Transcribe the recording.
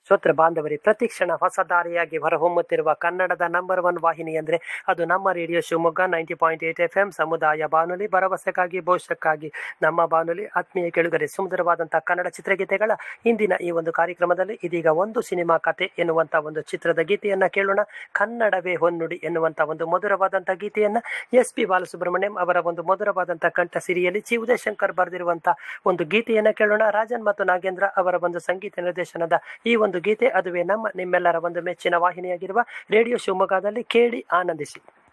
ಶ್ರೋತೃ ಬಾಂಧವರಿ ಪ್ರತಿಕ್ಷಣ ಹೊಸ ದಾರಿಯಾಗಿ ಹೊರಹೊಮ್ಮುತ್ತಿರುವ ಕನ್ನಡದ ನಂಬರ್ ಒನ್ ವಾಹಿನಿ ಅಂದರೆ ಅದು ನಮ್ಮ radio Shivamogga ninety point eight F M ಸಮುದಾಯ ಬಾನುಲಿ ಭರವಸೆಗಾಗಿ ಭವಿಷ್ಯಕ್ಕಾಗಿ ನಮ್ಮ ಬಾನುಲಿ ಆತ್ಮೀಯ ಕೆಳುಗರೆ ಸುಂದರವಾದಂತಹ ಕನ್ನಡ ಚಿತ್ರಗೀತೆಗಳ ಇಂದಿನ ಈ ಒಂದು ಕಾರ್ಯಕ್ರಮದಲ್ಲಿ ಇದೀಗ ಒಂದು ಸಿನಿಮಾ ಕತೆ ಎನ್ನುವಂತ ಒಂದು ಚಿತ್ರದ ಗೀತೆಯನ್ನ ಕೇಳೋಣ ಕನ್ನಡವೇ ಹೊನ್ನುಡಿ ಎನ್ನುವಂತ ಒಂದು ಮಧುರವಾದಂತಹ ಗೀತೆಯನ್ನ ಎಸ್ ಪಿ ಬಾಲಸುಬ್ರಹ್ಮಣ್ಯಂ ಅವರ ಒಂದು ಮಧುರವಾದಂತಹ ಕಂಠ ಸಿರಿಯಲ್ಲಿ ಚಿ ಉದಯಶಂಕರ್ ಬರೆದಿರುವಂತಹ ಒಂದು ಗೀತೆಯನ್ನ ಕೇಳೋಣ ರಾಜನ್ ಮತ್ತು ನಾಗೇಂದ್ರ ಅವರ ಒಂದು ಸಂಗೀತ ನಿರ್ದೇಶನದ ಈ ಒಂದು ಗೀತೆ ಅದುವೇ ನಮ್ಮ ನಿಮ್ಮೆಲ್ಲರ ಒಂದು ಮೆಚ್ಚಿನ ವಾಹಿನಿಯಾಗಿರುವ ರೇಡಿಯೋ ಶಿವಮೊಗ್ಗದಲ್ಲಿ ಕೇಳಿ ಆನಂದಿಸಿ